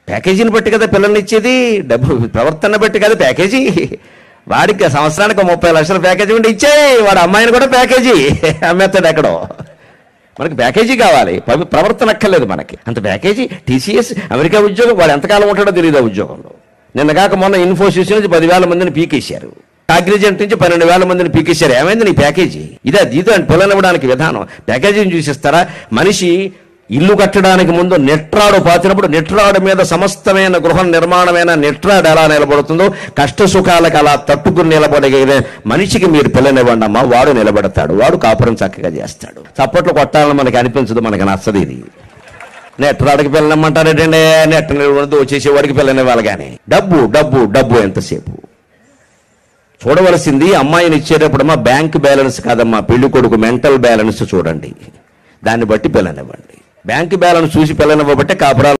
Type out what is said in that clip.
ప్యాకేజీని బట్టి కదా పిల్లల్ని ఇచ్చేది డబ్బు ప్రవర్తన బట్టి కదా ప్యాకేజీ వాడికి సంవత్సరానికి ముప్పై లక్షల ప్యాకేజీ ఉండి ఇచ్చేయి వాడు అమ్మాయిని కూడా ప్యాకేజీ అమ్మేస్తాడు ఎక్కడో మనకి ప్యాకేజీ కావాలి పవి- ప్రవర్తన అక్కర్లేదు మనకి అంత ప్యాకేజీ టీసీఎస్ అమెరికా ఉద్యోగం వాడు ఎంతకాలం ఉంటాడో తెలియదు ఆ ఉద్యోగంలో నిన్న కాక మొన్న ఇన్ఫోసిస్ నుంచి పదివేల మందిని పీకేశారు అగ్రిజెంట్ నుంచి పన్నెండు వేల మందిని పీకేశారు ఏమైంది నీ ప్యాకేజీ ఇదే దీతో పిల్లనివ్వడానికి విధానం ప్యాకేజీని చూసిస్తారా మనిషి ఇల్లు కట్టడానికి ముందు నెట్రాడు పాతినప్పుడు నెట్రాడు మీద సమస్తమైన గృహ నిర్మాణమైన నెట్రాడు ఎలా నిలబడుతుందో కష్ట సుఖాలకు అలా తట్టుకుని నిలబడగలిగిన మనిషికి మీరు పిల్లనివ్వండి అమ్మా వాడు నిలబడతాడు వాడు కాపురం చక్కగా చేస్తాడు చప్పట్లు కొట్టాలని మనకి అనిపించదు మనకి నచ్చదు ఇది నెట్రాడికి పిల్లనిమ్మంటారేటండి నెట్ దోచేసేవాడికి పిల్లనివ్వాలి కానీ డబ్బు డబ్బు డబ్బు ఎంతసేపు చూడవలసింది అమ్మాయిని ఇచ్చేటప్పుడమ్మా బ్యాంక్ బ్యాలెన్స్ కాదమ్మా పెళ్లి కొడుకు మెంటల్ బ్యాలెన్స్ చూడండి దాన్ని బట్టి పిల్లనివ్వండి బ్యాంక్ బ్యాలెన్స్ చూసి పిల్లనివ్వబట్టే కాపురాలు